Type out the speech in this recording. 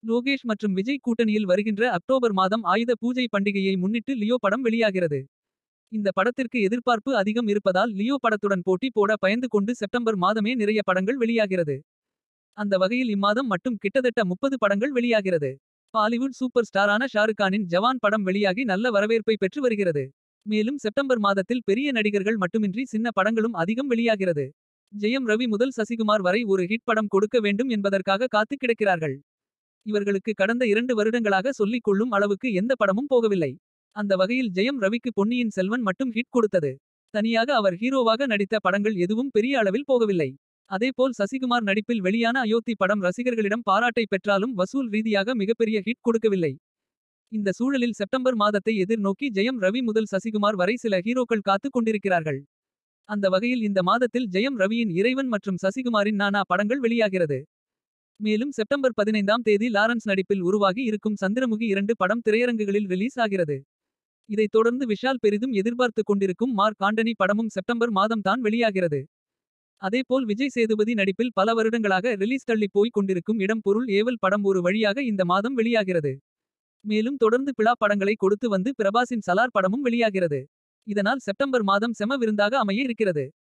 லோகேஷ் மற்றும் விஜய் கூட்டணியில் வருகின்ற அக்டோபர் மாதம் ஆயுத பூஜை பண்டிகையை முன்னிட்டு லியோ படம் வெளியாகிறது. இந்த படத்திற்கு எதிர்பார்ப்பு அதிகம் இருப்பதால் லியோ படத்துடன் போட்டி போட பயந்து கொண்டு செப்டம்பர் மாதமே நிறைய படங்கள் வெளியாகிறது. அந்த வகையில் இம்மாதம் மட்டும் கிட்டத்தட்ட 30 படங்கள் வெளியாகிறது. பாலிவுட் சூப்பர் ஸ்டாரான ஷாருக்கானின் ஜவான் படம் வெளியாகி நல்ல வரவேற்பை பெற்று வருகிறது. மேலும் செப்டம்பர் மாதத்தில் பெரிய நடிகர்கள் மட்டுமின்றி சின்ன படங்களும் அதிகம் வெளியாகிறது. ஜெயம் ரவி முதல் சசிகுமார் வரை ஒரு ஹிட் படம் கொடுக்க வேண்டும் என்பதற்காக காத்துக் கிடக்கிறார்கள். இவர்களுக்கு கடந்த இரண்டு வருடங்களாக சொல்லிக் கொள்ளும் அளவுக்கு எந்த படமும் போகவில்லை. அந்த வகையில் ஜெயம் ரவிக்கு பொன்னியின் செல்வன் மட்டும் ஹிட் கொடுத்தது. தனியாக அவர் ஹீரோவாக நடித்த படங்கள் எதுவும் பெரிய அளவில் போகவில்லை. அதேபோல் சசிகுமார் நடிப்பில் வெளியான அயோத்தி படம் ரசிகர்களிடம் பாராட்டை பெற்றாலும் வசூல் ரீதியாக மிகப்பெரிய ஹிட் கொடுக்கவில்லை. இந்த சூழலில் செப்டம்பர் மாதத்தை எதிர்நோக்கி ஜெயம் ரவி முதல் சசிகுமார் வரை சில ஹீரோக்கள் காத்துக் கொண்டிருக்கிறார்கள். அந்த வகையில் இந்த மாதத்தில் ஜெயம் ரவியின் இறைவன் மற்றும் சசிகுமாரின் நானா படங்கள் வெளியாகிறது. மேலும் செப்டம்பர் 15ஆம் தேதி லாரன்ஸ் நடிப்பில் உருவாகி இருக்கும் சந்திரமுகி இரண்டு படம் திரையரங்குகளில் ரிலீஸ் ஆகிறது. இதைத் தொடர்ந்து விஷால் பெரிதும் எதிர்பார்த்துக் கொண்டிருக்கும் மார்க் ஆண்டனி படமும் செப்டம்பர் மாதம் தான் வெளியாகிறது. அதேபோல் விஜய் சேதுபதி நடிப்பில் பல வருடங்களாக ரிலீஸ் தள்ளி போய்க் கொண்டிருக்கும் இடம் பொருள் ஏவல் படம் ஒரு வழியாக இந்த மாதம் வெளியாகிறது. மேலும் தொடர்ந்து பிளா படங்களை கொடுத்து வந்து பிரபாஸின் சலார் படமும் வெளியாகிறது. இதனால் செப்டம்பர் மாதம் செம விருந்தாக அமைய இருக்கிறது.